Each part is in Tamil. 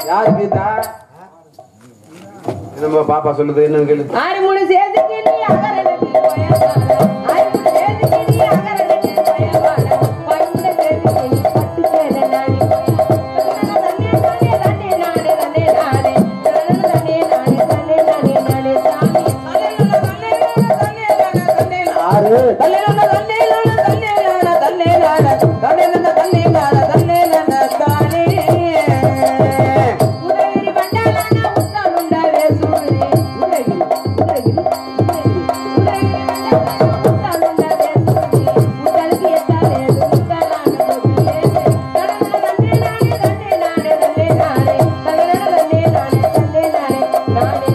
யாரு கீதா என்னம்மா பாப்பா சொல்லுது என்னன்னு கேளு ஆறு மூணு சேர்த்துக்கு நீ அகரனுக்கு போயவாள. ஆறு மூணு சேர்த்துக்கு நீ அகரனுக்கு போயவாள. பட்டு சேர்த்துக்கு நீ பட்டு சேலை நாடி போயவாள. தன்னே நானே, தன்னே நானே, தன்னே நானே. தன்னே நானே, தன்னே நானே, நானே சாமி. ஆறு தன்னே நானே, தன்னே நானே, தன்னே நானே, தன்னே நானே. தன்னே நானே, தன்னே நானே, தன்னே நானே, தானே. உதயகிரி பண்டாளான உத்தானுண்டாவே சூரி. உதயகிரி, உதயகிரி, உதயகிரி. உதயகிரி பண்டாளான உத்தானுண்டாவே சூரி. உத்தலுக்கு எத்தாலே உத்தலான கோபியே. தன்னே நானே, தன்னே நானே, தன்னே நானே. தன்னே நானே, தன்னே நானே, நானே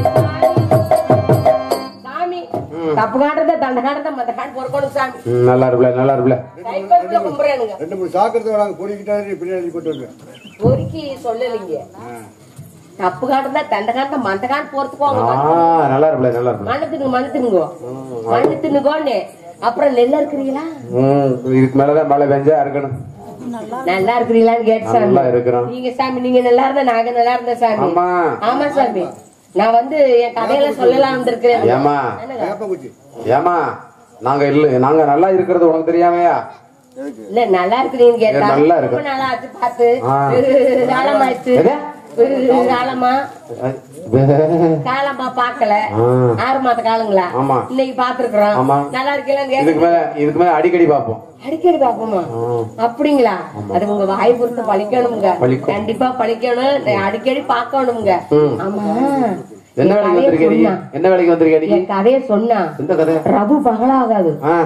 சாமி. சாமி தப்பு காட்டுறத தண்டை காட்டுறத மத்த காட்டு பொறுக்கணும் சாமி ம், நல்லா இருப்பில நல்லா இருப்பில கைப்பத்துல கும்புறேனுங்க ரெண்டு மூணு சாக்கிறத வராங்க பொறிக்கிட்டாரு பின்னாடி கொண்டு வருவேன் பொறுக்கி சொல்லலைங்க தப்பு காட்டுறதா தண்டை காட்டுற மந்த காட்டு ஆ போறதுக்கு நல்லா இருப்பில நல்லா இருப்பில மண்ணு தின்னு மண்ணு தின்னுங்கோ மண்ணு தின்னுகோன்னு அப்புறம் நெல்ல இருக்கிறீங்களா ம் இதுக்கு மேலதான் மழை பெஞ்சா இருக்கணும் நல்லா இருக்கிறீங்களான்னு கேட்டு சாமி நல்லா இருக்கிறோம் நீங்க சாமி நீங்க நல்லா இருந்தா நாங்க நல்லா இருந்த சாமி ஆமா ஆமா சாமி நான் வந்து என் கதையில சொல்லலாம் வந்திருக்கிறேன் ஏமா என்னங்க? வேப்பங்குச்சி ஏமா நாங்க இல்ல நாங்க நல்லா இருக்கிறது உனக்கு தெரியாமையா இல்ல நல்லா இருக்கிறீங்கன்னு கேட்டா நல்லா இருக்கு. ரொம்ப நாளா ஆச்சு பார்த்து ஆ. காலமாயிடுச்சு எது? காலமா காலமா பாக்கல ஆ. ஆறு மாத காலங்களா ஆமா. இன்னைக்கு பாத்துருக்கோம் ஆமா. நல்லா இருக்கீங்களான்னு இதுக்கு கேட்டு மேல இதுக்கு மேல அடிக்கடி பாப்போம் அடிக்கடி பாப்போமா அப்படிங்களா அது உங்க வாய் பொறுத்து பழிக்கணுங்க பலிக்கும். கண்டிப்பா பழிக்கணும் அடிக்கடி பாக்கணுங்க ம். ஆமா என்ன என் வேலைக்கு கதையை வந்திருக்க நீ சொன்னா. என்ன வேலைக்கு வந்திருக்க நீ என் கதையை சொன்னா எந்த கதை ரகு பகலாகாது ஆ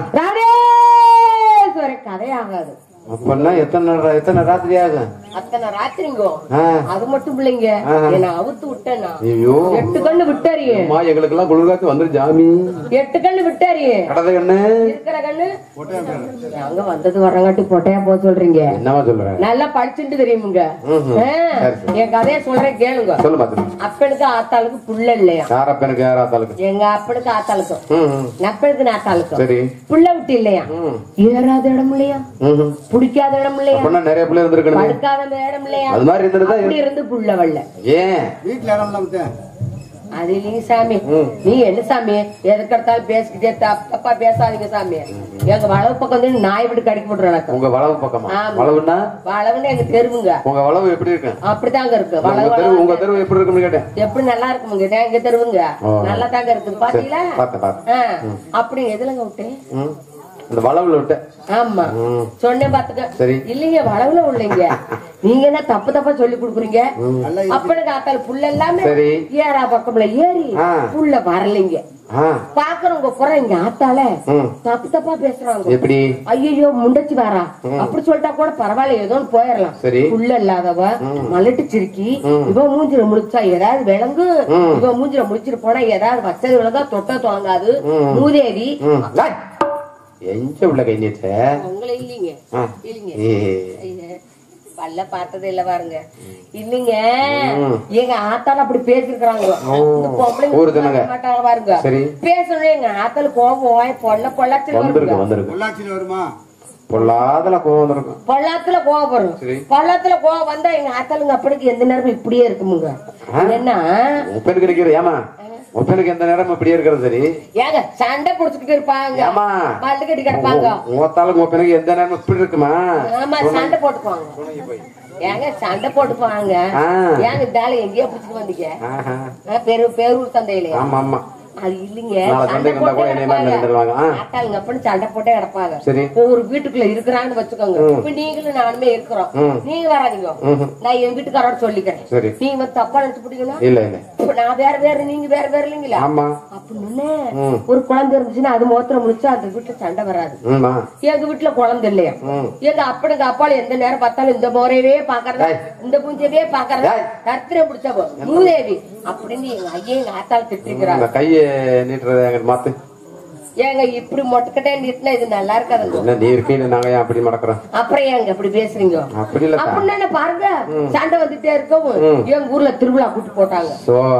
ராமேஸ்வர கதையாகாது அப்படின்னா எத்தனை நா- எத்தனை ராத்திரி ஆகும் அத்தனை ராத்திரிங்கோ ஆ. அது மட்டும் இல்லைங்க ஆஹா. என்ன அவுத்து விட்டேன்னா ஐயோ எட்டு கண்ணு விட்டாரியே அம்மா எங்களுக்கு எல்லாம் குளிர்காத்து வந்துரு ஜாமி எட்டு கண்ணு விட்டாரியே கடதை கண்ணு இருக்கிற கண்ணு அங்க வந்தது வரங்காட்டி பொட்டையா போக சொல்றீங்க என்னமா சொல்ற நல்லா படிச்சுட்டு தெரியுமுங்க ம்ஹும். ஆ, சரி, சரி. என் கதைய சொல்றேன் கேளுங்க சொல்லு பாத்து அப்பனுக்கு ஆத்தாளுக்கு புள்ள இல்லையா யாரப்பனுக்கு யாராத்தாளுக்கு எங்க அப்பனுக்கு ஆத்தாளுக்கும் ம் ம். நப்பனுக்கு நாத்தாளுக்கும் சரி புள்ள விட்டு இல்லையா ம் ஏறாத இடம் இல்லையா ம் ம். பிடிக்காத இடம் இல்லையா அப்படின்னா நிறைய பிள்ளை இருந்திருக்கணுமே படுக்காத இடம் இல்லையா அது மாதிரி இருந்திருந்தா அப்படி இருந்து புள்ள வல்ல ஏன் வீட்டுல இடம் இல்லாம விட்டேன். அது இல்லைங்க சாமி நீ என்ன சாமி எதுக்கு எடுத்தாலும் பேசிக்கிட்டே தப்பு தப்பா பேசாதீங்க சாமி எங்க வளவு பக்கம் வந்து நாய் விட்டு கடிக்க போட்டு எனக்கு உங்க வளவு பக்கமா ஆமா. வளவுன்னா வளவுன்னு எங்க தெருவுங்க உங்க வளவு எப்படி இருக்கு அப்படிதாங்க இருக்கு உங்க வளவு தெருவு வளவு உங்க தெருவு எப்படி இருக்குன்னு கேட்டேன் எப்படி நல்லா இருக்குமுங்க இதான் எங்க தெருவுங்க ஓ. நல்லா தாங்க இருக்குது பாத்தீங்களா பார்த்தேன் பார்த்தேன் ஆ, அப்படி எதுலங்க விட்டேன் ம். இந்த வளவுல விட்ட ஆமா ம். சொன்னேன் பாத்துக்க சரி. இல்லைங்க வளவுல உள்ளீங்க நீங்க என்ன தப்பு தப்பா சொல்லி கொடுக்குறீங்க நல்லா அப்பனு காத்தால புள்ள எல்லாமே சரி. ஏறா பக்கம்ல ஏறி ஆ. புள்ள வரலைங்க ஆ பாக்குறவங்க புற இங்க ஆத்தால ம். தப்பு தப்பா பேசுறாங்க எப்படி ஐயோ முண்டச்சி வாரா அப்படி சொல்லிட்டா கூட பரவாயில்ல ஏதோ ஒண்ணு போயிடலாம் சரி. புள்ள இல்லாதவ மலட்டு சிரிக்கி இவ மூஞ்சில முழிச்சா ஏதாவது விளங்கு இவ மூஞ்சில முழிச்சிட்டு போனா ஏதாவது வச்சது விளங்கா தொட்ட தொடங்காது மூதேவி ம். டேய். எங்க உள்ள கை நீட்ட உங்களை இல்லீங்க ஆ. இல்லீங்க ஏ. ஐயே, பல்ல பார்த்தது இல்ல பாருங்க இல்லீங்க எங்க ஆத்தால அப்படி பேசிருக்காங்க இந்த பொம்பளைங்க ஊரு தானங்க. மாட்டாங்க பாருங்க சரி. பேசணும் எங்க ஆத்தால கோபம் வாய் பொல்ல பொள்ளாச்சில வந்திருக்கு வருங்க வந்திருக்கு பொள்ளாச்சியில வருமா பொல்லாதல கோவம் வந்திருக்கும் பொள்ளாத்துல கோபம் வரும் சரி. பொள்ளாத்துல கோபம் வந்தா எங்க ஆத்தாளுங்க அப்படிக்கு எந்த நேரமும் இப்படியே இருக்குமுங்க என்ன உப்பனுக்கு இருக்கிற ஏமா உப்பனுக்கு எந்த நேரம் இப்படியே இருக்கிறது சரி ஏங்க சண்டை புடிச்சுக்கிட்டு இருப்பாங்க ஏமா மல்லு கட்டி கிடப்பாங்க மூத்தாளுக்கு உப்பனுக்கு எந்த நேரம் இப்படி இருக்குமா ஆமா சண்டை போட்டுக்குவாங்க ஏங்க சண்டை போட்டுக்குவாங்க ஆ. ஏங்க இதால எங்கேயோ பிடிச்சிட்டு வந்தீங்க ஆஹா. ஆ, பெரு பேரூர் சந்தையிலயா ஆமா ஆமா அது இல்லைங்க நாளை சண்டை சண்டைக்கு வந்தா கூட போட்டே என்னைய மாதிரி கிடப்பாங்க. நின்றுடுவாங்க. ஆ. ஆட்டாளுங்க அப்படின்னு சண்டை போட்டே கிடப்பாங்க சரி. ஒரு வீட்டுக்குள்ள இருக்கிறான்னு வச்சுக்கோங்க இப்ப நீங்களும் நானுமே இருக்கிறோம் நீங்க வராதீங்க நான் என் வீட்டுக்காரோட சொல்லிக்கிறேன் சரி நீங்க வந்து தப்பா நினைச்சு பிடிக்கணும் இல்ல இல்ல இப்ப நான் வேற வேற நீங்க வேற வேற இல்லைங்களா ஆமா அப்படின்னு ஒரு குழந்தை இருந்துச்சுன்னா அது மோத்திரம் முடிச்சா அந்த வீட்டுல சண்டை வராது ஆமா எங்க வீட்டுல குழந்தை இல்லையா எங்க அப்பனுக்கு அப்பால எந்த நேரம் பார்த்தாலும் இந்த முறையவே பாக்கறதா இந்த பூஞ்சவே பாக்கறதா டேய். கத்திர பிடிச்சவோ மூதேவி அப்படின்னு எங்க ஐயா எங்க ஆத்தாள் திட்டிருக்கிறாங்க இந்த கைய நீட்டுறத எங்க மாத்து ஏங்க இப்படி மொட்டக்கட்டே நிட்டுனா இது நல்லா இருக்காதுங்க என்ன நீ இருக்கீங்க நாங்க ஏன் அப்படி மடக்குறோம் அப்புறம் ஏங்க இப்படி பேசுறீங்க அப்படி இல்லக்கா அப்படின்னு பாருங்க சண்டை வந்துட்டே இருக்கவும் எங்க ஊர்ல திருவிழா கூட்டு போட்டாங்க சோ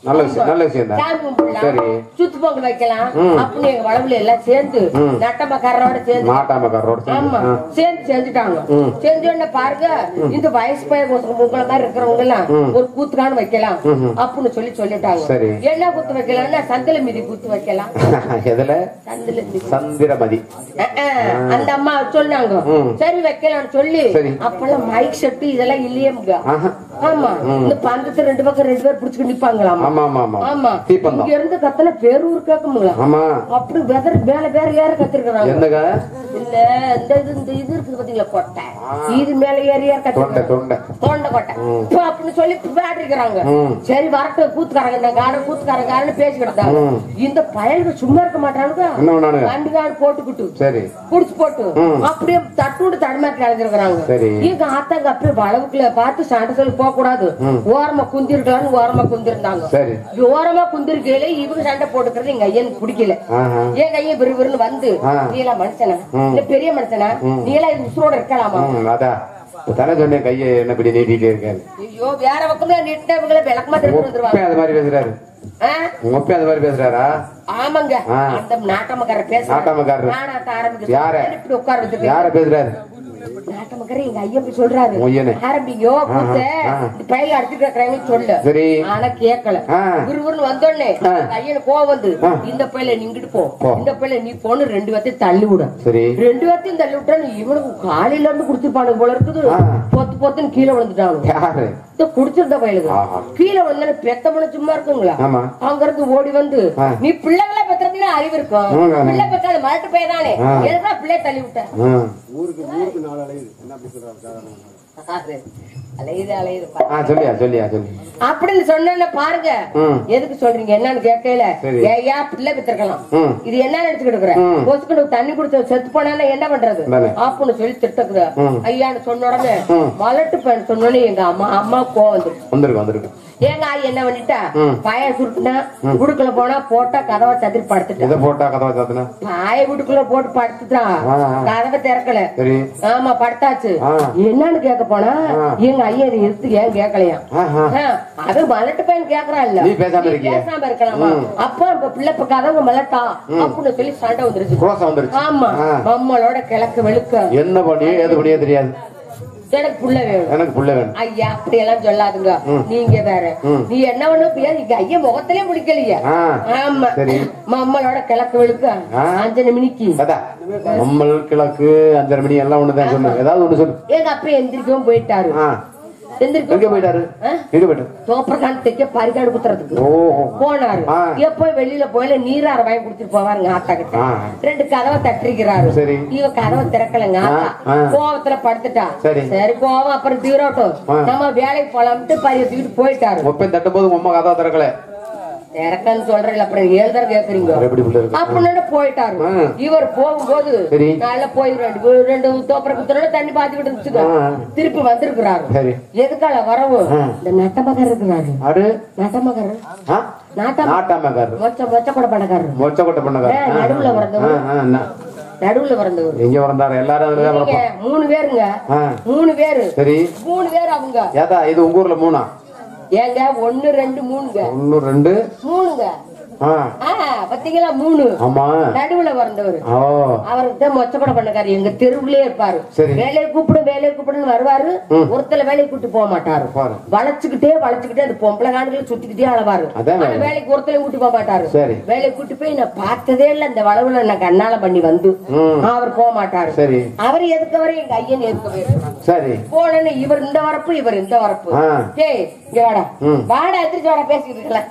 நல்ல விஷயம் நல்ல விஷயம் தான் சாமி கும்பிடலாம் சரி சுத்து பொங்கல் வைக்கலாம் ம். அப்படின்னு எங்க வளவுல எல்லாம் சேர்ந்து ம். நட்டமக்காரரோட சேர்ந்து நாட்டாமக்காரரோட ஆமா சேர்ந்து. ஆ. சேர்ந்து செஞ்சுட்டாங்க ம். செஞ்ச உடனே பாருங்க இந்த வயசு பையன் உங்களை மாதிரி இருக்கிறவங்க எல்லாம் ஒரு கூத்துக்கான வைக்கலாம் ம்ஹும். அப்படின்னு சொல்லி சொல்லிட்டாங்க சரி. என்ன கூத்து வைக்கலாம்னா சந்தில மீதி கூத்து வைக்கலாம் எதுல சந்தில மீதி சந்திரமதி அஹ், அஹ், அந்த அம்மா சொன்னாங்க ம். சரி வைக்கலாம்னு சொல்லி சரி. அப்பெல்லாம் மைக் செட்டு இதெல்லாம் இல்லையேங்க ஆஹா. ஆமா இந்த பந்தத்து ரெண்டு பக்கம் ரெண்டு பேர் புடிச்சுட்டு நிப்பாங்களாமா ஆமா ஆமா ஆமா ஆமா தீப்பந்தம் இங்க இருந்து கத்தன பேரூர் கேட்குங்களா ஆமா அப்படி வெதர் மேல வேற ஏற கத்திருக்கிறாங்க என்னங்க இல்ல இந்த இது இந்த இது இருக்குது பாத்தீங்களா கொட்டை இது மேல ஏறி ஏற தொண்டை கத்திருக்காங்க தொண்டை தொண்டை கொட்டை இப்போ அப்படின்னு சொல்லி விளையாடிருக்கிறாங்க ம். சரி வரட்டும் கூத்துக்காரங்க நான் கார கூத்துக்காரங்க பேசிக்கிட்டு இருந்தாங்க ம். இந்த பயலுக்கு சும்மா இருக்க மாட்டானுங்க என்ன பண்ணானுங்க வண்டி காடு போட்டுக்கிட்டு சரி புடிச்சு போட்டு ம். அப்படியே தட்டுண்டு தடுமாற்றி அழைஞ்சிருக்கிறாங்க சரி. எங்க ஆத்தாங்க அப்படியே வளவுக்குள்ள பார்த்து சண்டை சொல்லி போக கூடாது ம். ஓரமா குந்திருக்கலாம்னு ஓரமா குந்திருந்தாங்க சரி இப்படி ஓரமா குந்திருக்கையில இவங்க சண்டை போட்டுக்கிறது எங்க ஐயனுக்கு பிடிக்கல ஆஹா. என் கையை விறுவிறுன்னு வந்து ஆ. நீ எல்லாம் மனுஷனா ம். இல்ல பெரிய மனுஷனா நீ எல்லாம் இது உசுரோட இருக்கலாமா ம், அதான் இப்ப தானே சொன்னேன் கையை என்ன இப்படி நீட்டிட்டே இருக்காரு ஐயோ வேற பக்கம்ல நீட்டினவங்களை விளக்கமா திருப்பி உங்க வந்துருவாங்க அப்பா அது மாதிரி பேசுறாரு ஆ? உங்க அப்பா அது மாதிரி பேசுறாரா ஆமாங்க ஆ. அந்த நாட்டமக்கார பேச நாட்டாமக்காரர். நாடாத்த ஆரம்பிச்சு யார? இப்படி உட்கார வச்சுட்டு யார பேசுறாரு நாட்டமக்கார எங்க ஐயா போய் சொல்றாரு உன் ஐயனே. ஆரம்பிங்கோ கூத்த ஆ. இந்த பையன் அடிச்சுட்டு இருக்கிறாங்கன்னு சொல்லு சரி ஆனா கேட்கல ஆ. குருகுருன்னு வந்தோடனே ஆ. பையனுக்கு கோவம் வந்து ஆ. இந்த பையல நீங்கிட்டு போ போ. இந்த பையல நீ போன்னு ரெண்டு பேர்த்தையும் தள்ளி விட சரி ரெண்டு பேர்த்தையும் தள்ளி விட்டா இவனுக்கு காலையில இருந்து குடுத்துருப்பானுங்க போல இருக்குது ஆ. பொத்து பொத்துன்னு கீழே விழுந்துட்டானுங்க யாரு இந்த குடிச்சிருந்த பயலுக்கு ஆஹா. கீழே விழுந்தாலும் பெத்த மன சும்மா இருக்குங்களா ஆமா அங்க இருந்து ஓடி வந்து ஆ. நீ பிள்ளைகளை பெற்றதுல அறிவு இருக்கும் ஆமாங்க. பிள்ளை பெற்றாது மரட்டு போய்தானே ஆ. எதுதான் பிள்ளை தள்ளி விட்ட ஆ. ஊருக்கு ஊருக்கு நாலு அலையுது என்ன அப்படி சொல்றாரு சாதாரணமா அது, அலையுது அலையுது ஆ சொல்லியா சொல்லியா சொல்லி அப்படின்னு சொன்ன பாருங்க ம். எதுக்கு சொல்றீங்க என்னன்னு கேட்கல சரி. ஏயா பிள்ளை பெற்றிருக்கலாம் ம். இது என்ன நினைச்சுக்கிட்டு இருக்கிற ம். கொசுக்கு தண்ணி குடிச்ச செத்து போனா என்ன பண்றது தானே. அப்படின்னு சொல்லி திட்டக்குது ம். ஐயான்னு சொன்ன உடனே ம். மலட்டு பையன் சொன்ன உடனே எங்க அம்மா அம்மா கோவம் வந்துருச்சு வந்திருக்கு வந்திருக்கு ஏங்க ஆயி என்ன பண்ணிட்டா ம். பாய சுருட்டுனா குடுக்கல போனா போட்டா கதவை சதிரி படுத்துட்டா இதை போட்டா கதவை சாத்தினா பாய வீட்டுக்குள்ள போட்டு படுத்துட்டான் ஆ, ஆ. கதவை திறக்கல சரி ஆமா படுத்தாச்சு ஆ. என்னன்னு கேட்க போனா ஆ. எங்க ஐயா இதை எடுத்து ஏன் கேட்கலையா ஆஹா. அது மலட்டு பையன் கேக்குறான் இல்ல நீ பேசாம இருக்கியே. பேசாம இருக்கலாமா ம். அப்பா இப்ப பிள்ளை இப்ப கதவு மலட்டா அப்படின்னு சொல்லி சண்டை வந்துருச்சு குளோசம் வந்துருச்சு ஆமா ஆ. நம்மளோட கிழக்கு வெளுக்க என்ன பண்ணியோ ஏது பண்ணியோ தெரியாது எனக்கு புள்ள வேணும் எனக்கு புள்ள வேணும் ஐயா அப்படி எல்லாம் சொல்லாதுங்க நீங்க வேற ம். நீ என்ன பண்ண முடியாது இங்க ஐயா முகத்திலே முடிக்கலையா ஆ ஆமா சரி. நம்மளோட கிழக்கு வெளுக்க ஆ. அஞ்சனை மணிக்கு கதா நம்மள் கிழக்கு அஞ்சரை மணி எல்லாம் ஒண்ணுதான் சொன்னேன் ஏதாவது ஒண்ணு சொல்லு எங்க அப்பா எந்திரிக்கவும் போயிட்டாரு ஆ எங்க எந்திரிக்கவும் போயிட்டாரு ஆ? எங்க போயிட்டாரு தோப்பரக்கான தைக்க பரிகாடு குத்துறதுக்கு ஓஹோ போனாரு ஆ. எப்போ வெளியில போயில நீரார வாங்கி குடுத்துட்டு போவாருங்க ஆத்தா கிட்ட ஆ. ரெண்டு கதவை தட்டிருக்கிறாரு சரி. இவ கதவை திறக்கலங்க ஆத்தா ஆ, ஆ. கோவத்துல படுத்துட்டா சரி. சரி கோவம் அப்புறம் தீரோட்டும் ஆ. நம்ம வேலைக்கு போலாம்ட்டு பையன் தூக்கிட்டு போயிட்டாரு ஒப்பன் தட்டும் போது உங்க அம்மா கதவை திறக்கல திறக்கன்னு சொல்றேன் அப்புறம் ஏழு தடவை கேக்குறீங்க வேற எப்படி புள்ள இருக்கு அப்படின்னு போயிட்டாரு ஆ. இவர் போகும்போது சரி. நல்ல போய் ரெண்டு ரெண்டு தோப்பரை குத்துறோட தண்ணி பாத்துக்கிட்டு இருந்துச்சுங்க ஆ. திருப்பி வந்திருக்கிறாரு சரி எதுக்கால வரவும் ஆ. இந்த நட்டமகர் இருக்கிறாரு அடு நட்டமகர் ஆ? நாட்டம் நாட்டாமக்காரர் மொச்ச மொச்ச கூட பணக்காரர் மொச்ச கொட்டை பண்ணக்காரர் ஏன் நடுவுல பிறந்தவர்? ஆ, ஆ, ந- நடுவுல பிறந்தவர் எங்க வந்தாரு எல்லாரும் அதுலதான் நீங்க பிறப்போம் மூணு பேருங்க ஆ. மூணு பேரு சரி மூணு பேர் அவங்க ஏதா இது உங்க ஊர்ல மூணா ஏங்க ஒண்ணு ரெண்டு மூணுங்க ஒன்னு ரெண்டு மூணுங்க ஆ ஆ பாத்தீங்களா மூணு ஆமா நடுவுல பிறந்தவர் ஓ அவருக்கு தான் மொச்சப்பட பண்ணக்காரு எங்க தெருவுலயே இருப்பாரு சரி. வேலையை கூப்பிடு வேலையை கூப்பிடுன்னு வருவாரு ம். ஒருத்தல வேலைக்கு கூட்டு போக மாட்டாரு பாரு. வளைச்சுக்கிட்டே வளைச்சுக்கிட்டே அந்த பொம்பளை காண்டுகளை சுத்திக்கிட்டே அளவாரு அதான் வேலை. ஆனா வேலைக்கு ஒருத்தலையும் கூட்டி போக மாட்டாரு சரி. வேலைக்கு கூட்டி போய் நான் பார்த்ததே இல்ல இந்த வளவுல நான் கண்ணால பண்ணி வந்து ம். அவர் போக மாட்டாரு சரி அவர் எதுக்கவரை எங்க ஐயன் எதுக்கவே சரி போனேன்னு இவர் இந்த வரப்பு இவர் இந்த வரப்பு ஆ. டேய் இங்க வாடா ம். வாடா எந்திரிச்சு வாடா பேசிக்கிட்டு இருக்கல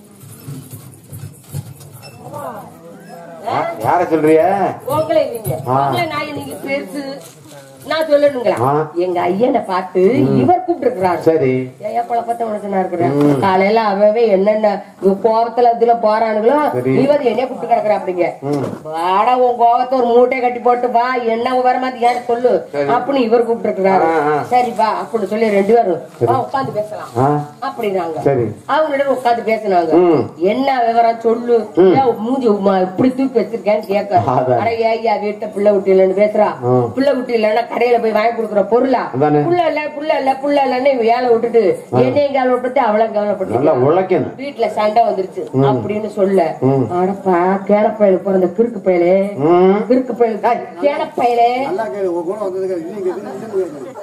யா- யார சொல்றிய உங்களே நீங்க ஆ. உங்களே நான் நீங்க பெருசு நான் சொல்லணுங்களா ஆ. எங்க ஐயனை பார்த்து இவர் கூப்பிட்டு இருக்கிறாரு சரி ஏயா பழப்பத்த மனுஷனா இருக்கிறேன் காலையில அவவே என்னென்ன கோபத்துல இதுல போறானுங்களோ சரி. இவர் என்னைய கூப்பிட்டு கிடக்குற அப்படிங்க ம். வாடா உன் கோபத்தை ஒரு மூட்டையை கட்டி போட்டு வா என்ன வர மாதிரி ஏன் சொல்லு சரி. அப்படின்னு இவர் கூப்பிட்டு இருக்கிறாரு ஆ, ஆ. சரி வா அப்படின்னு சொல்லி ரெண்டு பேரும் வா உட்காந்து பேசலாம் ஆ அப்படின்னாங்க சரி அவங்களிடம் உட்காந்து பேசினாங்க ம். என்ன விவரம் சொல்லு ஏன் மூஞ்சி உம்மா இப்படி தூக்கி வச்சிருக்கேன்னு கேட்க அதான். அட ஏய்யா வீட்டை பிள்ளை குட்டி இல்லைன்னு பேசுறா ம். பிள்ளை குட்டி இல்லைன்னா கடையில போய் வாங்கி கொடுக்குற பொருளா அதானே. புள்ள இல்ல புள்ள இல்ல புள்ள இல்லன்னு வேலை விட்டுட்டு என்னையும் கவலைப்பட்டு அவளும் கவலைப்பட்டு நல்லா உழைக்கணும் வீட்டுல சண்டை வந்துருச்சு அப்படின்னு சொல்ல ம். அடப்பா கேனப்பயலு பிறந்த கிறுக்கு பயலே ம். கிறுக்கு பயலு கேனப்பயலே நல்லா கேளு உன் கூட வந்ததுக்கு இன்னும் கேட்கு இன்னும் கேட்கு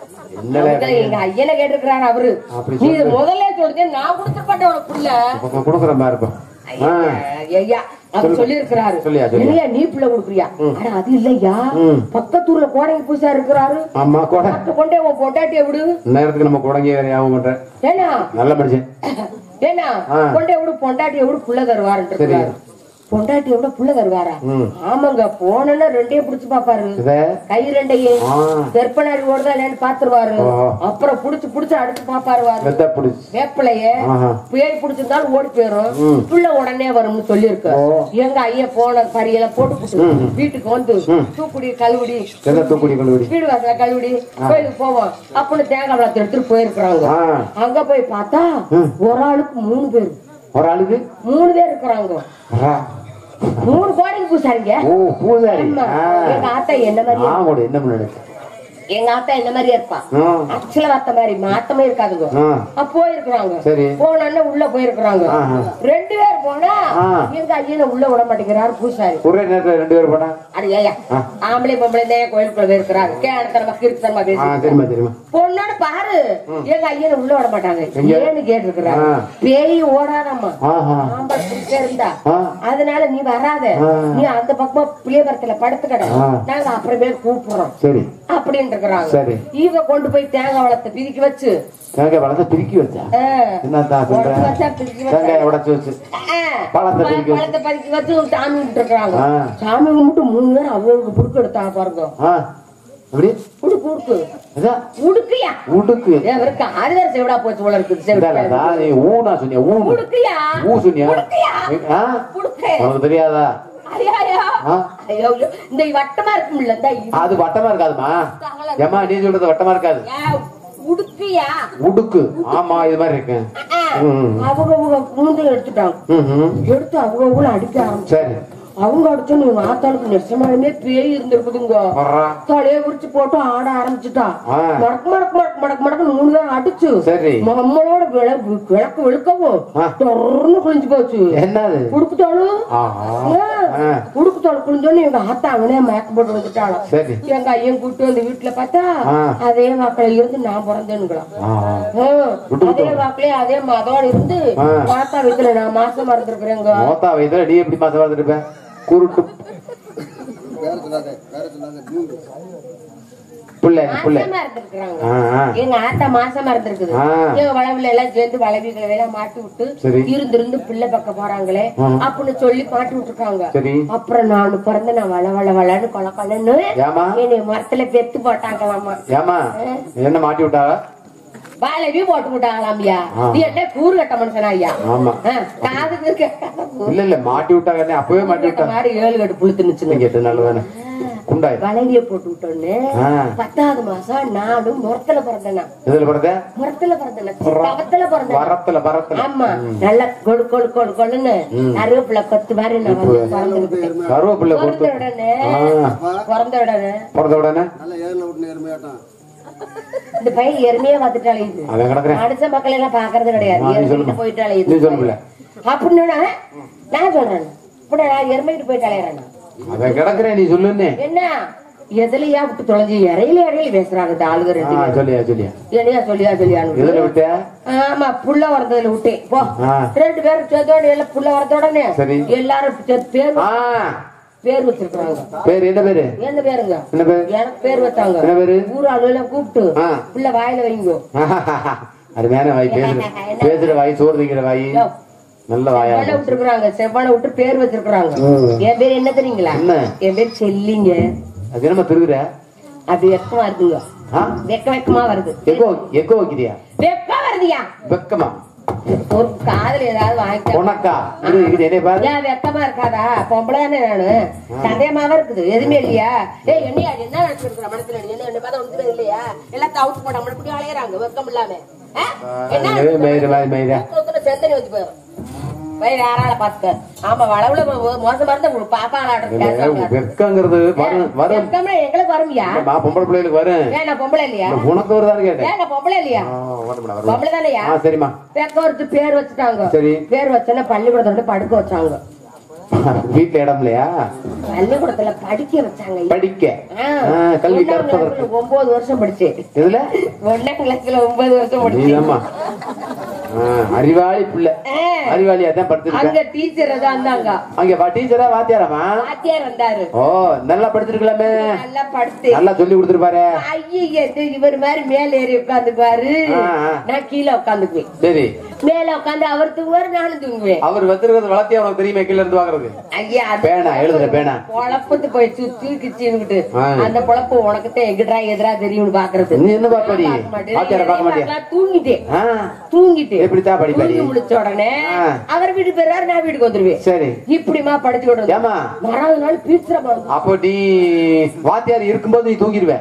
என்னல அவர்தான் எங்க ஐயனை கேட்டிருக்கிறாரு அவரு அப்படி நீ இது முதல்ல சொல்றது நான் கொடுத்துருப்பேன் உனக்கு புள்ள இப்ப கொடுக்குற மாதிரி இருக்கும் ஆ. ஐயா அவர் சொல்லி இருக்கிறாரு சொல்லியா, சொல்லியா. இல்லையா நீ பிள்ளை கொடுக்குறியா ஆனா அது இல்லையா ம். பக்கத்தூர்ல கோடங்கி பூசா இருக்கிறாரு ஆமா கூட பக்க கொண்டே உன் பொண்டாட்டிய விடு நேரத்துக்கு நம்ம குடங்கி வேற ஞாபகம் பண்றேன் ஏன்னா நல்ல மனுஷன் ஏன்னா ஆ. கொண்டே விடு பொண்டாட்டிய விடு புள்ள தருவாருன்னு சரி. இருக்காரு பொண்டாட்டிய விட புள்ள தருவாரா ம். ஆமாங்க போனன்னா ரெண்டையும் புடிச்சு பாப்பாரு இத கை ரெண்டையும் ஆ. கற்பனாடி ஓடுதா இல்லைன்னு பாத்துருவாரு ஓ. அப்புறம் புடிச்சு புடிச்சு அடுத்து பாப்பாருவாரு வெத்த பிடிச்சி வேப்பிலைய ஆஹா. பேய் புடிச்சிருந்தாலும் ஓடி போயிரும் ம். புள்ள உடனே வரும்னு சொல்லியிருக்கு ஓ. எங்க ஐயா போன பரியெல்லாம் போட்டு புட்டு ம். வீட்டுக்கு வந்து தூக்குடி கழுவுடி வெத்த தூக்குடி கொண்டு வீடு வாசல கழுவுடி கோயிலுக்கு போவோம் அப்படின்னு தேங்காய் பழத்தை எடுத்துட்டு போயிருக்கிறாங்க ஆ அங்க போய் பார்த்தா ஒரு ஆளுக்கு மூணு பேர் ஒரு ஆளுக்கு மூணு பேர் இருக்கிறாங்க ஆ. மூணு கோடிக்கு பூசாரிங்க ஓ பூசாரி ஆமா. ஆ. எங்க ஆத்தா என்ன மாதிரி ஆமாடி என்ன பண்ணு எங்க ஆத்தா என்ன மாதிரியே இருப்பா ஆ. அச்சல வாத்த மாதிரி மாத்தமே இருக்காதுங்க ஆ. அப்ப போயிருக்கிறாங்க சரி. போனோன்னு உள்ள போயிருக்கிறாங்க ஆஹா. ரெண்டு பேர் போனா ஆ. எங்க ஐயனை உள்ள விட மாட்டேங்கிறாரு பூசாரி ஒரே நேரத்துல ரெண்டு பேரும் போனா அடி ஐயா ஆ. ஆம்பளை பொம்பளை தான் கோயிலுக்குள்ள போயிருக்கிறாங்க கேனத்தனமா கிருத்தனமா ஆ பேசி தெரியுமா தெரியுமா பொண்ணோட பாரு எங்க ஐயனை உள்ள விட மாட்டாங்க எங்க? ஏன்னு கேட்டிருக்கிறாங்க ஆ. பேய் ஓடாதாம்மா ஆஹா ஆம்பளை புடிச்சே இருந்தா ஆ. அதனால நீ வராத ஆ. நீ அந்த பக்கமா புளியமரத்துல படுத்துக்கட ஆ. நாங்க அப்புறமே கூப்பிடுறோம் சரி அப்படின்னு இருக்கிறாங்க சரி. இவ கொண்டு போய் தேங்காய் வளத்தை பிரிக்கி வச்சு தேங்காய் பழத்தை பிரிக்கி வச்சா ஆ, என்னத்தான் சொல்ற உடைச்சு வச்சா பிரிக்கி வச்சா. தேங்காய் உடைச்சு வச்சு ஆ, பழத்தை பழ- பிரிக்கி வச்சு. பழத்தை பறிக்கி வச்சு சாமி கும்பிட்டு இருக்கிறாங்க ஆ. சாமி கும்பிட்டு மூணு பேர் அவங்க புடுக்கு எடுத்தாங்க பாருங்க ஆ அப்படி உடுக்கு உடுக்கு அதான் உடுக்குயா உடுக்கு ஏன் இவருக்கு ஆறுதல் செவிடா போச்சு போல இருக்குது செவிடா இந்தாடா, நீ ஊனா சொன்னியா ஊ உடுக்குயா ஊ சொன்னியா உடுக்குயா ஆ? உடுக்கு உனக்கு தெரியாதா ஐயா ஐயா ஆ? ஐயோ ஐயோ. இந்த வட்டமா இருக்கும்ல இந்த இது. அது வட்டமா இருக்காதுமா ஏமா நீ சொல்றது வட்டமா இருக்காது ஏன், உடுக்குயா உடுக்கு ஆமா இது மாதிரி இருக்கு ஆ, ம். அவங்க அவங்க மூந்தையும் எடுத்துட்டாங்க ம்ஹும். எடுத்து அவங்க அவங்கள அடிக்க ஆரம்பிச்சு சரி அவங்க அடிச்சோன்னு இவங்க ஆத்தாளுக்கு நெசமாலுமே பேய் இருந்திருக்குதுங்க வர்றா. தலையை விரிச்சு போட்டு ஆட ஆரம்பிச்சுட்டா ஆ. மடக்கு மடக்கு மடக்கு மடக்கு மடக்கு மூணு பேரும் அடிச்சு சரி. நம்மளோட விள- விளக்கு வெளுக்கவும் ஆ. தொடர்ந்து குளிஞ்சு போச்சு என்னது குடுக்குத்தாளு ஆஹா ஆ. குடுக்குத்தாளு குளிஞ்சோன்னு எங்க ஆத்தா அவனே மயக்க போட்டு வந்துட்டாலும் சரி எங்க ஐயன் கூட்டு வந்து வீட்டுல பார்த்தா ஆ. அதே வாக்கில இருந்து நான் பிறந்தேன்னுக்கலாம் ஆஹா. ஆ, அதே வாக்குலயே அதே மதோட இருந்து ஆ. மாத்தா வீட்டுல நான் மாசமா இருந்திருக்கிறேங்க மோத்தா வயதுல நீ எப்படி மாசம் வந்துருப்ப குருட்டு வேற சொல்லாத வேற சொல்லாத மூணு புள்ள புள்ள மாசமா இருந்திருக்கிறாங்க ஆ, ஆ. எங்க ஆத்தா மாசமா இருந்திருக்குது ஆ. எங்க வளவுல எல்லாம் சேர்ந்து வளவிகளை எல்லாம் மாட்டி விட்டு சரி. இருந்திருந்து பிள்ளை பக்கம் போறாங்களே ஆ. அப்படின்னு சொல்லி மாட்டி விட்டுருக்காங்க சரி அப்புறம் நான் பிறந்த நான் வள வள வளன்னு கொல கொலன்னு ஏமா என்னை மரத்துல பெத்து போட்டாங்களாமா ஏமா என்ன மாட்டி விட்டாளா வாழவி போட்டு விட்டாங்களாம்யா ஆ. நீ என்ன கூறு கட்ட மனுஷனா ஐயா ஆமா ஆ, காதுக்கு இருக்க இல்ல இல்ல மாட்டி விட்டாங்க அப்படியே மாட்டி கட்ட விட்டாங்க மாதிரி ஏழு கட்டு புளுத்து நிச்சுங்க கேட்டு நல்லதானே குண்டாய் வளைவிய போட்டு விட்டோன்னு ஆ. பத்தாவது மாசம் நானும் முரத்துல பிறந்தேனா இதுல பிறந்த முரத்துல பிறந்தேனா தவத்துல பிறந்தேன் வரத்துல வரத்துல ஆமா நல்லா கொழு கொழு கொழு கொழுன்னு கருவேப்பிலை கொத்து மாதிரி நான் வந்து பிறந்துருக்கேன் கருவேப்பிள்ளை பிறந்த கொடுத்து உடனே ஆ. பிறந்த உடனே பிறந்த உடனே நல்லா ஏறின விட்டு நேர்மையாட்டான் இந்த பையன் எருமையே பார்த்துட்டாலே இது அவன் கிடக்குறேன் மனுஷ மக்கள் எல்லாம் பாக்குறது கிடையாது ஆ, நீ எருமைகிட்ட சொல்லுமா. போயிட்டாலே நீ இது சொல்லுல அப்படின்னு நான் சொல்றேன் இப்ப நான் எருமைகிட்ட போயிட்டாலே அவன் கிடக்குறேன் நீ சொல்லுன்னு என்ன எதுலயா விட்டு தொலைஞ்சு இறையில இடையில பேசுறாங்க இந்த ஆளுங்க ரெண்டு ஆ, பேரும். சொல்லியா சொல்லியா என்னையா சொல்லியா சொல்லியான்னு எதுல விட்ட ஆமா புள்ள வரதுல விட்டேன் போ ஆ. ரெண்டு பேரும் சேர்ந்தோட எல்லாம் புள்ள வரத உடனே சரி. எல்லாரும் சேர்த்து பேர் ஆ பேர் வச்சிருக்காங்க பேர் என்ன பேரு என்ன பேருங்க என்ன பேரு எனக்கு பேர் வச்சாங்க என்ன பேரு ஊர் ஆளுலாம் கூப்பிட்டு ஆ. புள்ள வாயில வைங்கோ அருமையான வாய் பேசுற பேசுற வாய் சோறு திங்கிற வாய் நல்ல வாயா செவ்வாழை விட்டுருக்காங்க செவ்வாழை விட்டு பேர் வச்சிருக்காங்க என் பேர் என்ன தெரியுங்களா என்ன? என் பேர் செல்லிங்க அது என்னமா திருகுற அது வெக்கமா இருக்குங்க ஆ? வெக்க வெக்கமா வருது எக்கோ எக்கோ வைக்கிறியா வெக்கம் வருதுயா வெக்கமா ஒரு காதுல ஏதாவது வாங்கிக்க உனக்கா இது இது என்னைய பாரு ஏன் வெக்கமா இருக்காதா பொம்பளை தானே நானு சந்தேகமாவா இருக்குது எதுவுமே இல்லையா ஏய் என்னையா என்ன நினைச்சிருக்கிற மனசுல நீ? என்ன என்ன பார்த்தா ஒண்ணுமே இல்லையா எல்லாத்தையும் அவுத்து போட்டா மட்டும் இப்படி அலையறாங்க வெக்கம் இல்லாம ஆ? என்ன மயிறு மயிறு மயிரா தூக்கத்துல செந்தனி வச்சு போயிடும் போய் வேற ஆளை பாத்துக்க ஆமா வளவுல மோ- மோசமா இருந்தா உங்களுக்கு பாப்பா ஆளாடுறது வெக்கங்கிறது வரும் வரும் எங்களுக்கு வரும்யா மா பொம்பளை பிள்ளைகளுக்கு வரும் ஏன் நான் பொம்பளை இல்லையா நான் உனக்கு வருதான்னு கேட்டேன் ஏன் நான் பொம்பளை இல்லையா ஆ, வரட்டும்டா, வரட்டும். பொம்பளை தானேயா ஆ சரிம்மா பெக்கவரத்து பேர் வச்சுட்டாங்க சரி. பேர் வச்சோன்னா பள்ளிக்கூடத்தோட படுக்க வச்சாங்க வீட்டுல இடம் இல்லையா பள்ளிக்கூடத்துல படிக்க வச்சாங்க படிக்க ஆ. ஆ, கல்வி ஒண்ணாம் கற்பதற்கு கிளாஸ்ல ஒன்பது வருஷம் படிச்சேன் இதுல ஒன்னாம் கிளாஸ்ல ஒன்பது வருஷம் படிச்சேன் நீதாம்மா ஆ, அறிவாளி பிள்ளை ஆ. அறிவாளியா தான் படுத்திருக்க அங்க டீச்சர் தான் இருந்தாங்க அங்க வா டீச்சரா வாத்தியாரமா வாத்தியார் இருந்தாரு ஓ நல்லா படிச்சிருக்கலாமே நல்லா படுத்து நல்லா சொல்லி கொடுத்துருப்பாரு ஐயே இவர் மாதிரி மேல ஏறி உட்காந்துக்குவாரு ஆ, ஆ. நான் கீழே உட்காந்துக்குவேன் சரி மேல உட்காந்து அவர் தூங்குவாரு நானும் தூங்குவேன் அவர் வச்சிருக்கிறது வளர்த்தியா உனக்கு தெரியுமே கீழ இருந்து வாங்குறது ஐயா அது பேனா எழுதுற பேனா பொழப்பத்து போய் சுத்தி கிச்சின்னுகிட்டு ஆ. அந்த பொழப்பு உனக்கு தான் எங்கடா எதிரா தெரியும்னு பாக்குறது நீ என்ன பாப்படி பார்க்க மாட்டேன். வாத்தியார பார்க்க மாட்டியா நான் தூங்கிட்டேன் ஆ, தூங்கிட்டு எப்படித்தான் படிப்பாடி தூங்கி முடிச்ச உடனே ஆ. அவர் வீட்டுக்கு போயிடுறாரு நான் வீட்டுக்கு வந்துருவேன் சரி இப்படிமா படிச்சு விடுறது ஏமா மறாவது நாள் பீச்சுற மருந்து அப்போ நீ வாத்தியார் இருக்கும்போது நீ தூங்கிடுவேன்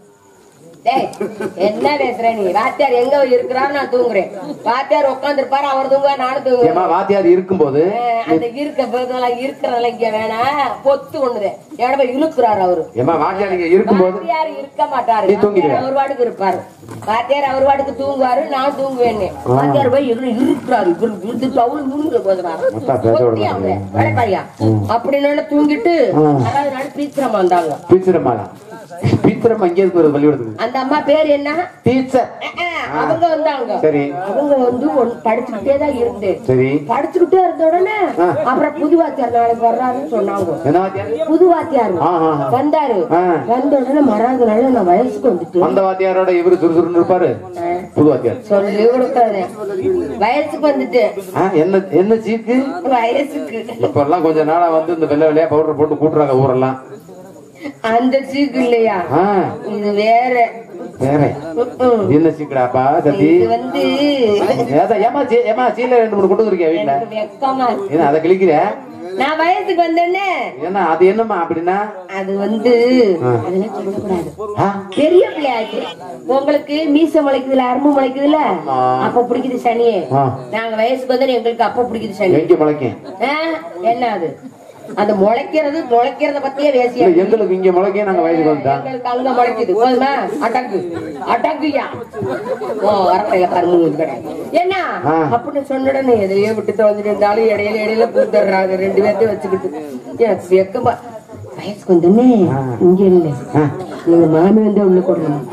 டேய் என்ன பேசுற நீ வாத்தியார் எங்க இருக்கிறாரு நான் தூங்குறேன் வாத்தியார் உட்காந்துருப்பாரு அவர் தூங்குவா நானும் தூங்குவேன் ஏமா வாத்தியார் இருக்கும்போது ஆ, அந்த இருக்க போதெல்லாம் இருக்கிறதெல்லாம் இங்க வேணாம் பொத்து ஒண்ணுது எடப்ப இழுக்குறாரு அவரு ஏமா வாத்தியார் இங்க இருக்கும்போது வாத்தியார் இருக்க மாட்டாரு நீ தூங்கிடுவ? அவர் வாட்டுக்கு இருப்பாரு வாத்தியார் அவர் வாட்டுக்கு தூங்குவாரு நான் தூங்குவேன்னு வாத்தியார் போய் இவரு இருக்கிறாரு இவரு விழுந்து தவுள் முழுங்க போதுறாரு மொத்தம் பேச விட மாட்டேங்குது. அப்படின்னு தூங்கிட்டு அதாவது நாள் பீத்திரமா வந்தாங்க பீச்சரம்மாளா பீச்சரம்மா இங்கே இருக்கு ஒரு பள்ளிக்கூடத்துக்கு அந்த அம்மா பேர் என்ன டீச்சர் அஹ், அவங்க வந்தாங்க சரி அவங்க வந்து ஒண்ணு படிச்சுக்கிட்டே தான் இருந்தேன் சரி படிச்சுக்கிட்டே இருந்த உடனே அப்புறம் புது வாத்தியார் நாளைக்கு வர்றாருன்னு சொன்னாங்க என்ன வாத்தியார் புது வாத்தியார் ஆ, ஆ, ஆ. வந்தாரு ஆ. வந்த உடனே மறாவது நாள் நான் வயசுக்கு வந்துட்டு அந்த வாத்தியாரோட இவரு சுறுசுறுன்னு இருப்பாரு புது வாத்தியார் சொல்லி கொடுக்காத வயசுக்கு வந்துட்டு ஆ, என்ன என்ன சீக்கு வயசுக்கு இப்ப எல்லாம் கொஞ்ச நாளா வந்து இந்த வெள்ளை வெள்ளையா பவுடர் போட்டு கூட்டுறாங்க ஊரெல்லாம் அந்த சீக்கு இல்லையா ஆ, இது வேற வேற ம்ம். இது என்ன சீக்கடாப்பா சத்தி இது வந்து அதான் ஏமா சீ ஏமா சீல ரெண்டு மூணு கொண்டு வந்திருக்கியா வீட்டுல எனக்கு வெக்கமா இருக்கு. என்ன அதை கிழிக்கிற நான் வயசுக்கு வந்தேன்னே என்ன அது என்னம்மா அப்படின்னா அது வந்து அதெல்லாம் சொல்லக்கூடாது ஆ, பெரிய பிள்ளையாச்சு உங்களுக்கு மீச முளைக்குதுல அரும்பு முளைக்குதுல அப்ப பிடிக்குது சனியே ஆ. நாங்க வயசுக்கு வந்து எங்களுக்கு அப்ப பிடிக்குது சனி எங்க முளைக்கும் ஆ, என்ன அது அந்த முளைக்கிறது முளைக்கிறத பத்தியே பேசியா இல்ல எங்களுக்கு இங்க முளைக்கும் நாங்க வயசுக்கு வந்துட்டோம் எங்களுக்கு அங்க முளைக்குது போதுமா அடக்கு அடக்குயா ஓ வரப்பையில கரும்பு கிடையாது என்ன ஆ. அப்படின்னு சொன்ன உடனே எதையோ விட்டு தொலைஞ்சிட்டு இருந்தாலும் இடையில இடையில கூத்துறாங்க ரெண்டு பேர்த்தையும் வச்சுக்கிட்டு எனக்கு வெக்கமா வயசுக்கு வந்தோடனே இங்க இல்ல நீங்க மாமி வந்து உள்ள கொடுக்கணும்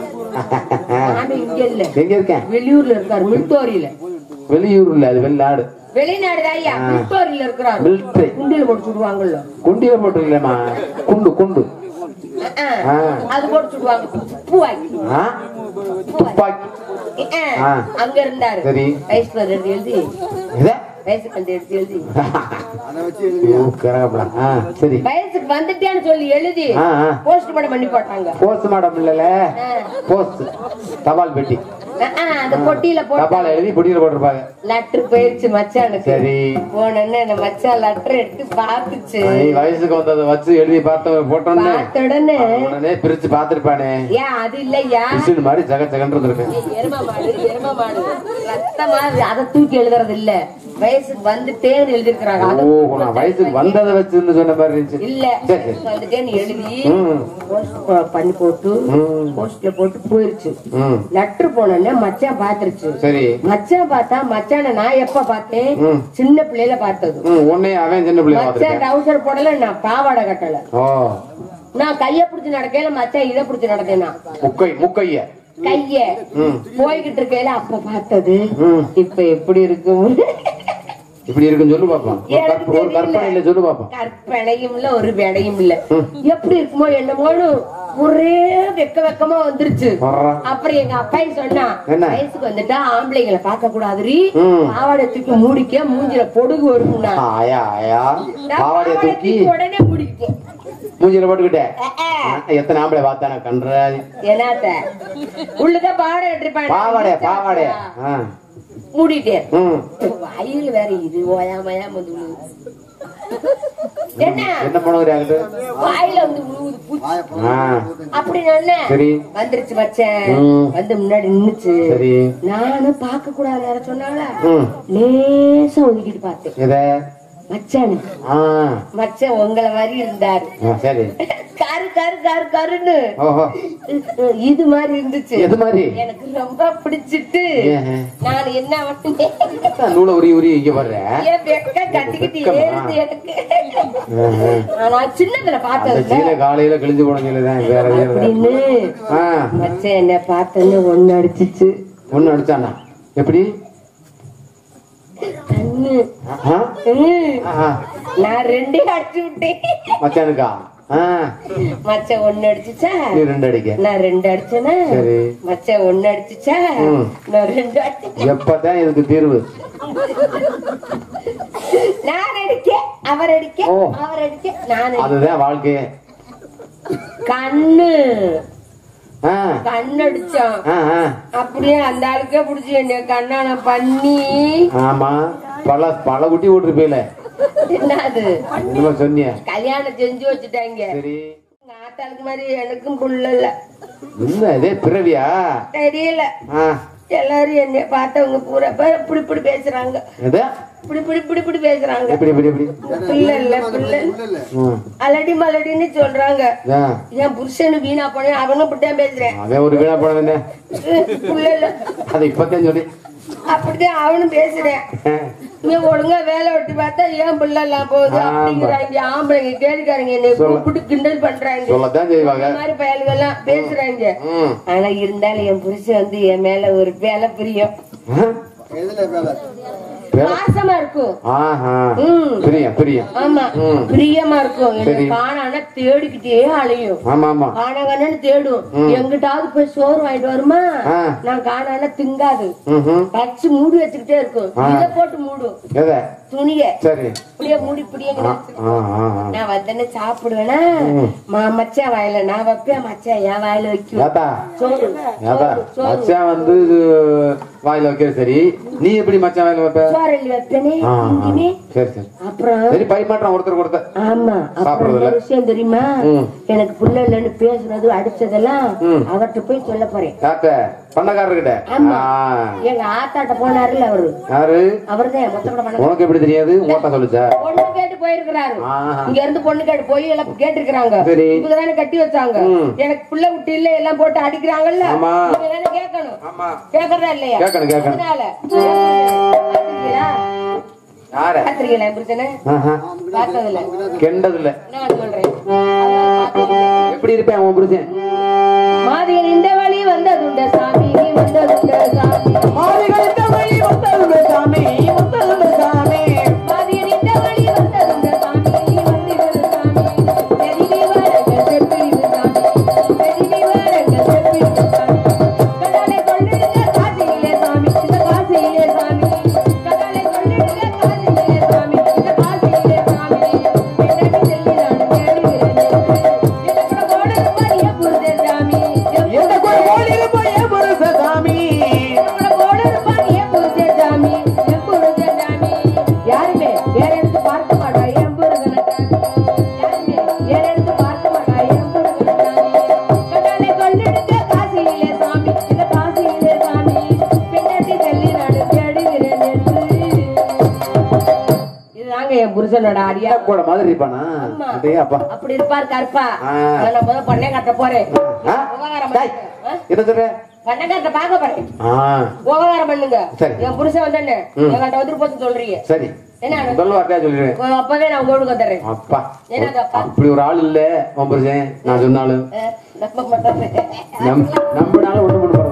மாமி இங்க இல்ல எங்க இருக்கேன் வெளியூர்ல இருக்காரு மில்டோரியில வெளியூர்ல அது வெளிநாடு வெளிநாடு ஐயா மில்டோரியில இருக்கிறாரு மிலிட்டரி குண்டில போட்டு சுடுவாங்கல்ல குண்டியில போட்டுருக்கலாமா குண்டு குண்டு அஹ், ஆ. அது போட்டு சுடுவாங்க பூவாக்கி ஆ? துப்பாக்கி அஹ், ஆ. அங்க இருந்தாரு சரி. வயசுக்கு வந்து எடுத்து எழுதி இத வயசுக்கு வந்து எடுத்து எழுதி அதை வச்சு எழுதி கரகப்படா ஆ சரி வயசுக்கு வந்துட்டேன்னு சொல்லி எழுதி ஆ ஆ போஸ்ட் மாடம் பண்ணி போட்டாங்க போஸ்ட் மாடம் இல்லல போஸ்ட் தபால் பெட்டி அஹ், அஹ், அந்த பொட்டியில போட்டு தபால் எழுதி பொடியில போட்டிருப்பாங்க லெட்டர் போயிருச்சு மச்சானுக்கு சரி போனோன்னு அந்த மச்சான் லெட்டர் எடுத்து பாத்துச்சு நீ வயசுக்கு வந்ததை வச்சு எழுதி பார்த்த போட்டோன்னே பார்த்த உடனே உடனே பிரிச்சு பார்த்திருப்பானே ஏன் அது இல்லையா மிஷின் மாதிரி ஜக ஜகன்னு இருந்திருக்கேன் ஏய், எருமை மாடு எருமை மாடு ரத்தமா அதை தூக்கி எழுதுறது இல்ல வயசுக்கு வந்துட்டேன்னு எழுதிருக்கிறாங்க அதை ஓ நான் வயசுக்கு வந்ததை வச்சுன்னு சொன்ன மாதிரி இருந்துச்சு இல்ல சரி, சரி. வயசுக்கு வந்துட்டேன்னு எழுதி ம் போஸ்ட் ப- பண்ணி போட்டு ம். போஸ்ட்ல போட்டு போயிருச்சு ம் லெட்டர் போனோடனே மச்சான் பாத்துருச்சு சரி மச்சான் பார்த்தா மச்சான நான் எப்ப பார்த்தேன் ம். சின்ன பிள்ளையில பார்த்தது ம் உன்னை அவன் சின்ன பிள்ளை மச்சான் பார்த்திருக்கேன் டவுசர் போடல நான் பாவாடை கட்டல ஓ நான் கைய பிடிச்சு நடக்கையில மச்சான் இதை பிடிச்சு நடந்தேனா முக்கை முக்கைய கைய ம் போய்கிட்டு இருக்கையில அப்ப பார்த்தது ம் இப்ப எப்படி இருக்கும் இப்படி இருக்குன்னு சொல்லு பாப்போம் ஒரு எனக்கு கற்ப- ஒரு கற்பனையில சொல்லு பாப்போம் கற்பனையும் இல்ல ஒரு விடையும் இல்ல எப்படி இருக்குமோ என்னமோன்னு ஒரே வெக்க வெக்கமா வந்துருச்சு வர்றா. அப்புறம் எங்க அப்பாயும் சொன்னா என்ன? வயசுக்கு வந்துட்டா ஆம்பளைங்களை பார்க்க கூடாதுரி ம். பாவாடை தூக்கி மூடிக்க மூஞ்சில பொடுகு வரும்னா ஆயா ஆயா நான் பாவாடைய பாவாடை தூக்கி தூக்கி உடனே மூடிக்கிட்டேன் மூஞ்சில போட்டுக்கிட்டேன் அஹ், அஹ். எத்தனை ஆம்பளை பார்த்தானே கன்றாதி என்னத்த உள்ளுதான் பாவாடை கட்டிருப்பாங்க பாவாடைய பாவாடைய ஆ. மூடிட்டேன் ம் வாயில் வேற இது ஓயாம ஓயாம வந்து விழுது. என்ன என்ன பண்ணுவாரு அங்கிட்டு வாயில வந்து விழுவுது பூச்சி வாயை ஆ அப்படி சொன்னேன் சரி வந்துருச்சு மச்சேன் ம். வந்து முன்னாடி நின்னுச்சு சரி நானும் பார்க்க கூடாது யார சொன்னாங்களா ம் லேசா ஒதுக்கிட்டு பார்த்தேன் எதை மச்சான் ஆ மச்சான் உங்களை மாதிரி இருந்தாரு ஆ, சரி கரு கரு கரு கருன்னு ஓஹோ இது மாதிரி இருந்துச்சு எது மாதிரி எனக்கு ரொம்ப பிடிச்சிட்டு ஏன்? நான் என்ன பண்ணேன் என்ன நூலை உரி உரி இங்க வர்ற என் வெக்க கட்டிக்கிட்டு வெக்கமா? ஏறுது எனக்கு ஆஹா. நான் சின்னதுல அந்த பார்த்தது சீலை காலையில கிழிஞ்சு போன சீலை தான் வேற எதுவும் இல்லை. அப்படின்னு ஆ மச்சான் என்ன பார்த்தோன்னு ஒண்ணு அடிச்சிச்சு ஒண்ணு அடிச்சானா எப்படி கண்ணு ஆஹா. ம். ஆஹா. நான் ரெண்டையும் அடிச்சு விட்டேன் மச்சானுக்கா ஆ மச்சான் ஒண்ணு அடிச்சுச்சா நீ ரெண்டு அடிக்க நான் ரெண்டு அடிச்சேனா சரி. மச்சான் ஒண்ணு அடிச்சுச்சா ம். நான் ரெண்டு அடிச்சேன் எப்பதான் இதுக்கு தீர்வு நான் அடிக்க அவர் அடிக்க ஓ. அவர் அடிக்க நான் அடிக்க. அதுதான் வாழ்க்கையே கண்ணு ஆ கண்ணு அடிச்சான் ஆ, ஆ. அப்படியே அந்த ஆளுக்கே பிடிச்சி என்ன கண்ணான பண்ணி ஆமா பல பல குட்டி விட்டுருப்பீல என்னது என்னமோ சொன்னிய கல்யாணம் செஞ்சு வச்சுட்டாங்க சரி எங்க ஆத்தாளுக்கு மாதிரி எனக்கும் புள்ள இல்ல என்ன இதே பிறவியா தெரியல ஆ எல்லாரும் என்னை பார்த்தவங்க பூரா பேர் இப்படி இப்படி பேசுறாங்க எது இப்படி இப்படி இப்படி இப்படி பேசுறாங்க எப்படி எப்படி எப்படி பிள்ளை இல்ல பிள்ளை இல்ல இல்ல ம். அலடி மலடின்னு சொல்றாங்க ஆ. என் புருஷனு வீணா போனே அவனும் இப்படித்தான் பேசுறேன் அவன் ஒரு வீணா போன என்ன புள்ள இல்ல அது இப்பதான் சொல்லி அப்படிதான் அவனும் பேசுறேன் நீ ஒழுங்கா வேலை விட்டு பார்த்தா ஏன் பிள்ளை எல்லாம் போகுது ஆமா. அப்படிங்கிறாங்க ஆம்பளைங்க கேட்டுக்காரங்க என்னை கூப்பிட்டு கிண்டல் பண்றாங்க சொல்லத்தான் செய்வாங்க இந்த மாதிரி பயல்கள் எல்லாம் பேசுறாங்க ம். ஆனா இருந்தாலும் என் புருஷன் வந்து என் மேல ஒரு வேலை பிரியம் ஆ? எதுல வேலை வேலை- பாசமா இருக்கும் ஆஹா ம். பிரியம் பிரியம் ஆமா ம். பிரியமா இருக்கும் என்ன சரி. காணானா தேடிக்கிட்டே அலையும் ஆமா ஆமா காணாங்கன்னு தேடும் எங்கிட்டாவது போய் சோறு வாங்கிட்டு வருமா ஆ. நான் காணானா திங்காது ம் வச்சு மூடி வச்சுக்கிட்டே இருக்கும் ஆ. இத போட்டு மூடும் எதை துணிய சரி இப்படியே மூடி இப்படியே ஆ, ஆ, ஆ, ஆ. நான் வந்தேன்னு சாப்பிடுவேனா மா மச்சான் வாயில நான் வைப்பேன் மச்சான் என் வாயில வைக்கும் ஏத்தா சோறு ஏத்தா மச்சான் வந்து இது வாயில வைக்கிறது சரி நீ எப்படி மச்சான் வாயில வைப்ப சோறு அள்ளி வைப்பேனே ஆ, ஆ. இங்கேயுமே சரி சரி அப்புறம் சரி பரிமாற்றம் ஒருத்தர் ஒருத்தர் ஆமா அப்புறம் சாப்பிடுறதுல? ஒரு விஷயம் தெரியுமா ம். எனக்கு புள்ள இல்லைன்னு பேசுனது அடிச்சதெல்லாம் ம். அவர்கிட்ட போய் சொல்ல போறேன் யார்கிட்ட பண்ணக்காரர்கிட்ட ஆமா. ஆ. எங்க ஆத்தாட்ட போனாருல அவரு யாரு அவர்தான் மொத்த கூட பண்ண உனக்கு எப்படி தெரியாது உங்கள்கிட்ட சொல்லுச்சா பொண்ணு கேட்டு போயிருக்கிறாரு ஆஹா. இங்க இருந்து பொண்ணு கேட்டு போய் எல்லாம் கேட்டிருக்கிறாங்க சரி. இவங்கதானே கட்டி வச்சாங்க ம். எனக்கு புள்ள குட்டி இல்ல எல்லாம் போட்டு அடிக்கிறாங்கல்ல ஆமா. நீங்க தானே கேட்கணும் ஆமா கேக்குறதா இல்லையா கேட்கணும், கேட்கணும். அதனால பாத்திருக்கீங்களா? யார பாத்திருக்கீங்களா என் புருஷனை ஆஹா. பார்த்ததில்ல கெண்டதில்ல நான் சொல்றேன் அதனால பார்த்ததில்ல. எப்படி இருப்பேன் உன் புருஷன் மாதிகள் இந்த வழி வந்ததுண்ட சாமி வந்ததுண்ட சாமி மாறிகள் இந்த வழி வந்ததுண்டு சாமி வந்ததுண்டு சாமி மாதிகள் இந்த வழி வந்ததுண்ட சாமி வந்ததுண்ட சாமி நெருங்கி வரங்க செப்பிடுது சாமி நெருங்கி வரங்க செப்பிடுது சாமி கடலை கொள்ளிடுங்க காசியிலே சாமி இந்த காசியிலே சாமி கடலை கொள்ளிடுங்க காசியிலே சாமி இந்த காசியிலே சாமி என்னடி செல்லி நான் தேடுகிறேன் எனக்கு கூட பாரிய புரிதே சாமி எந்த கோயில் கோயில் இருப்போம் என் புருஷ சாமி யாருமே வேற எடுத்து பார்க்க மாட்டா என் புருஷனை யாருமே வேற எடுத்து பார்க்க மாட்டா என் புருஷனை கொள்ளிடுங்க காசியிலே சாமி இந்த காசியிலே சாமி பின்னாடி தள்ளி நான் தேடுகிறேன் என்று இதுதாங்க என் புருஷனோட அடியா கூட மாதிரி இருப்பானா ஆமா. அப்படியே அப்பா அப்படி இருப்பார் கருப்பா ஆ. அதை நான் முதல்ல பண்ணை கட்ட போறேன் ஆ? விவகாரம் டேய், ஆ? என்ன சொல்ற பண்ணை கட்ட பார்க்க போறேன் ஆ விவகாரம் பண்ணுங்க சரி. என் புருஷன் வந்தானே ம். என்கிட்ட வந்துட்டு போச்சு சொல்றீங்க சரி என்ன முதல் வார்த்தையா சொல்லிடுவேன் உங்க அப்பவே நான் உங்களுக்கு வந்துடுறேன் அப்பா என்னது அப்பா அப்படி ஒரு ஆள் இல்ல உன் புருஷன் நான் சொன்னாலும் அஹ், நம்ப மாட்டேன் நம் நம்பினாலும் ஒண்ணு பண்ண போறது